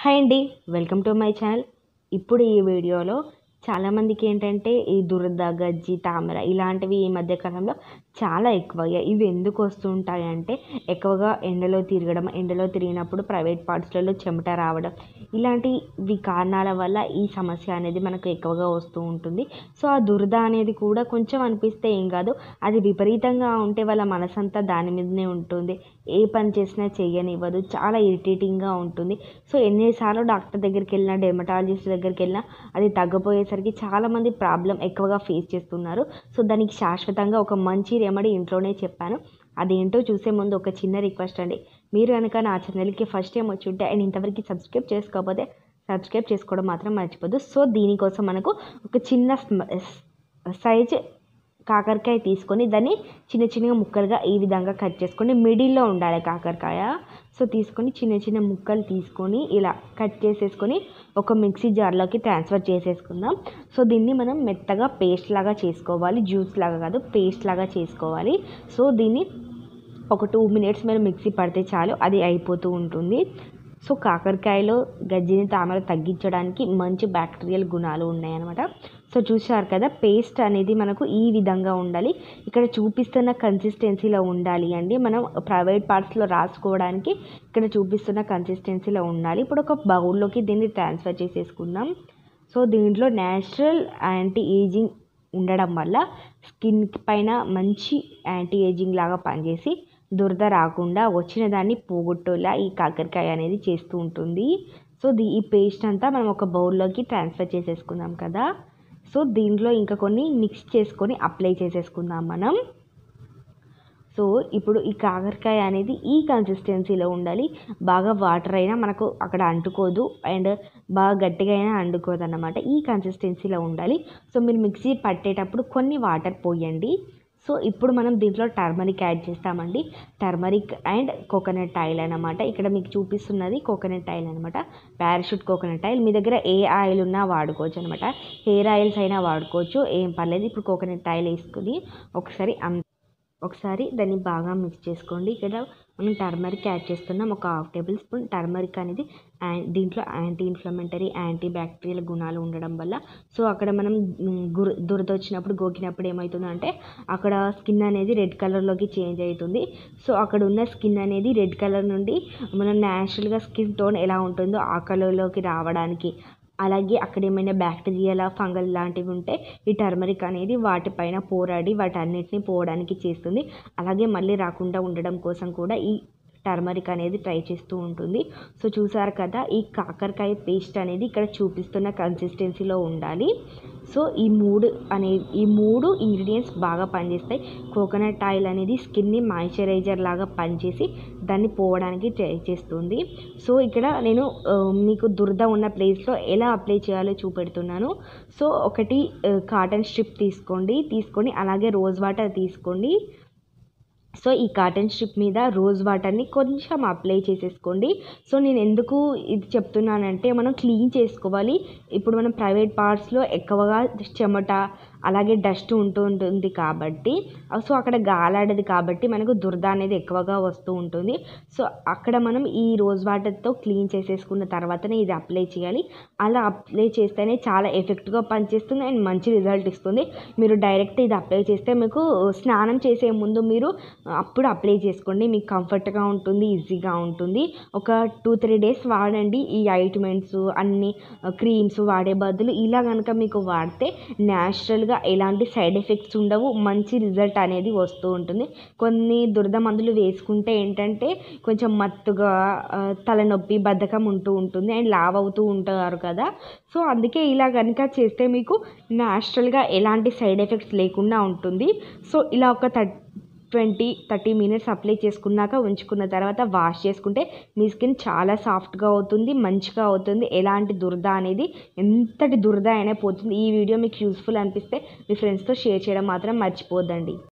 hi అండి welcome to my channel ఇప్పుడు ఈ వీడియోలో చాలామందికి ఏంటంటే ఈ దురద గజ్జి తామర ఇలాంటివి ఈ మధ్య కాలంలో చాలా ఎక్కువయ్యాయి ఇవి ఎందుకు వస్తుంటాయి అంటే ఎక్కువగా ఎండలో తిరగడం ఎండలో తిరిగినప్పుడు ప్రైవేట్ పార్ట్స్లలో చెమట రావడం ఇలాంటివి కారణాల వల్ల ఈ సమస్య అనేది మనకు ఎక్కువగా వస్తూ ఉంటుంది సో ఆ దురద అనేది కూడా కొంచెం అనిపిస్తే ఏం కాదు అది విపరీతంగా ఉంటే వాళ్ళ మనసంతా దాని మీదనే ఉంటుంది ఏ పని చేసినా చెయ్యనివ్వదు చాలా ఇరిటేటింగ్గా ఉంటుంది సో ఎన్నిసార్లు డాక్టర్ దగ్గరికి వెళ్ళినా డెర్మటాలజిస్ట్ దగ్గరికి వెళ్ళినా అది తగ్గపోయేసరికి చాలామంది ప్రాబ్లం ఎక్కువగా ఫేస్ చేస్తున్నారు సో దానికి శాశ్వతంగా ఒక మంచి రెమెడీ ఇంట్లోనే చెప్పాను అదేంటో చూసే ముందు ఒక చిన్న రిక్వెస్ట్ అండి మీరు కనుక నా ఛానల్కి ఫస్ట్ టైం వచ్చి ఉంటే అండ్ ఇంతవరకు సబ్స్క్రైబ్ చేసుకోకపోతే సబ్స్క్రైబ్ చేసుకోవడం మాత్రం మర్చిపోద్దు సో దీనికోసం మనకు ఒక చిన్న సైజ్ కాకరకాయ తీసుకొని దాన్ని చిన్న చిన్నగా ముక్కలుగా ఈ విధంగా కట్ చేసుకోండి మిడిల్లో ఉండాలి కాకరకాయ సో తీసుకొని చిన్న చిన్న ముక్కలు తీసుకొని ఇలా కట్ చేసేసుకొని ఒక మిక్సీ జార్లోకి ట్రాన్స్ఫర్ చేసేసుకుందాం సో దీన్ని మనం మెత్తగా పేస్ట్ లాగా చేసుకోవాలి జ్యూస్ లాగా కాదు పేస్ట్ లాగా చేసుకోవాలి సో దీన్ని ఒక టూ మినిట్స్ మీరు మిక్సీ పడితే చాలు అది అయిపోతూ ఉంటుంది సో కాకరకాయలో గజ్జిని తామర తగ్గించడానికి మంచి బ్యాక్టీరియల్ గుణాలు ఉన్నాయన్నమాట సో చూసారు కదా పేస్ట్ అనేది మనకు ఈ విధంగా ఉండాలి ఇక్కడ చూపిస్తున్న కన్సిస్టెన్సీలో ఉండాలి అండి మనం ప్రైవేట్ పార్ట్స్లో రాసుకోవడానికి ఇక్కడ చూపిస్తున్న కన్సిస్టెన్సీలో ఉండాలి ఇప్పుడు ఒక బౌల్లోకి దీన్ని ట్రాన్స్ఫర్ చేసేసుకుందాం సో దీంట్లో న్యాచురల్ యాంటీ ఏజింగ్ ఉండడం వల్ల స్కిన్ పైన మంచి యాంటీ ఏజింగ్ లాగా పనిచేసి దురద రాకుండా వచ్చిన దాన్ని పోగొట్టేలా ఈ కాకరకాయ అనేది చేస్తూ ఉంటుంది సో దీ ఈ పేస్ట్ అంతా మనం ఒక బౌల్లోకి ట్రాన్స్ఫర్ చేసేసుకుందాం కదా సో దీంట్లో ఇంకా కొన్ని మిక్స్ చేసుకొని అప్లై చేసేసుకుందాం మనం సో ఇప్పుడు ఈ కాకరకాయ అనేది ఈ కన్సిస్టెన్సీలో ఉండాలి బాగా వాటర్ అయినా మనకు అక్కడ అంటుకోదు అండ్ బాగా గట్టిగా అయినా అంటుకోదు అన్నమాట ఈ కన్సిస్టెన్సీలో ఉండాలి సో మీరు మిక్సీ పట్టేటప్పుడు కొన్ని వాటర్ పోయండి సో ఇప్పుడు మనం దీంట్లో టర్మరిక్ యాడ్ చేస్తామండి టర్మరిక్ అండ్ కోకోనట్ ఆయిల్ అనమాట ఇక్కడ మీకు చూపిస్తున్నది కోకోనట్ ఆయిల్ అనమాట పారాషూట్ కోకోనట్ ఆయిల్ మీ దగ్గర ఏ ఆయిల్ ఉన్నా వాడుకోవచ్చు అనమాట హెయిర్ ఆయిల్స్ అయినా వాడుకోవచ్చు ఏం పర్లేదు ఇప్పుడు కోకోనట్ ఆయిల్ వేసుకుని ఒకసారి ఒకసారి దాన్ని బాగా మిక్స్ చేసుకోండి ఇక్కడ మనం టర్మరిక్ యాడ్ చేస్తున్నాం ఒక హాఫ్ టేబుల్ స్పూన్ టర్మరిక్ అనేది దీంట్లో యాంటీ ఇన్ఫ్లమెంటరీ యాంటీ బ్యాక్టీరియల్ గుణాలు ఉండడం వల్ల సో అక్కడ మనం గుర్ దురద వచ్చినప్పుడు గోకినప్పుడు ఏమవుతుందంటే అక్కడ స్కిన్ అనేది రెడ్ కలర్లోకి చేంజ్ అవుతుంది సో అక్కడ ఉన్న స్కిన్ అనేది రెడ్ కలర్ నుండి మనం న్యాచురల్గా స్కిన్ టోన్ ఎలా ఉంటుందో ఆ కలర్లోకి రావడానికి అలాగే అక్కడ ఏమైనా బ్యాక్టీరియల్ ఫంగల్ లాంటివి ఉంటే ఈ టర్మరిక్ అనేది వాటిపైన పోరాడి వాటన్నిటిని పోవడానికి చేస్తుంది అలాగే మళ్ళీ రాకుండా ఉండడం కోసం కూడా ఈ టర్మరిక్ అనేది ట్రై చేస్తూ ఉంటుంది సో చూసారు కదా ఈ కాకరకాయ పేస్ట్ అనేది ఇక్కడ చూపిస్తున్న కన్సిస్టెన్సీలో ఉండాలి సో ఈ మూడు అనే ఈ మూడు ఇంగ్రీడియంట్స్ బాగా పనిచేస్తాయి కోకోనట్ ఆయిల్ అనేది స్కిన్ని మాయిశ్చరైజర్ లాగా పనిచేసి దాన్ని పోవడానికి ట్రై చేస్తుంది సో ఇక్కడ నేను మీకు దురద ఉన్న ప్లేస్లో ఎలా అప్లై చేయాలో చూపెడుతున్నాను సో ఒకటి కాటన్ స్ట్రిప్ తీసుకోండి తీసుకొని అలాగే రోజ్ వాటర్ తీసుకోండి సో ఈ కాటన్ స్ట్రిప్ మీద రోజ్ వాటర్ని కొంచెం అప్లై చేసేసుకోండి సో నేను ఎందుకు ఇది చెప్తున్నానంటే మనం క్లీన్ చేసుకోవాలి ఇప్పుడు మనం ప్రైవేట్ పార్ట్స్లో ఎక్కువగా చెమట అలాగే డస్ట్ ఉంటూ ఉంటుంది కాబట్టి సో అక్కడ గాలాడదు కాబట్టి మనకు దురద అనేది ఎక్కువగా వస్తూ ఉంటుంది సో అక్కడ మనం ఈ రోజ్ వాటర్తో క్లీన్ చేసేసుకున్న తర్వాతనే ఇది అప్లై చేయాలి అలా అప్లై చేస్తేనే చాలా ఎఫెక్ట్గా పనిచేస్తుంది అండ్ మంచి రిజల్ట్ ఇస్తుంది మీరు డైరెక్ట్ ఇది అప్లై చేస్తే మీకు స్నానం చేసే ముందు మీరు అప్పుడు అప్లై చేసుకోండి మీకు కంఫర్ట్గా ఉంటుంది ఈజీగా ఉంటుంది ఒక టూ త్రీ డేస్ వాడండి ఈ ఐట్మెంట్స్ అన్ని క్రీమ్స్ వాడే బదులు ఇలా కనుక మీకు వాడితే న్యాచురల్గా ఎలాంటి సైడ్ ఎఫెక్ట్స్ ఉండవు మంచి రిజల్ట్ అనేది వస్తూ ఉంటుంది కొన్ని దురద మందులు వేసుకుంటే ఏంటంటే కొంచెం మత్తుగా తలనొప్పి బద్ధకం ఉంటూ ఉంటుంది అండ్ లావ్ అవుతూ ఉంటారు కదా సో అందుకే ఇలా కనుక చేస్తే మీకు న్యాచురల్గా ఎలాంటి సైడ్ ఎఫెక్ట్స్ లేకుండా ఉంటుంది సో ఇలా ఒక thirty twenty thirty minutes apply చేసుకున్నాక ఉంచుకున్న తర్వాత వాష్ చేసుకుంటే మీ స్కిన్ చాలా సాఫ్ట్గా అవుతుంది మంచిగా అవుతుంది ఎలాంటి దురద అనేది ఎంతటి దురద అయినా పోతుంది ఈ వీడియో మీకు యూస్ఫుల్ అనిపిస్తే మీ ఫ్రెండ్స్తో షేర్ చేయడం మాత్రం మర్చిపోద్దండి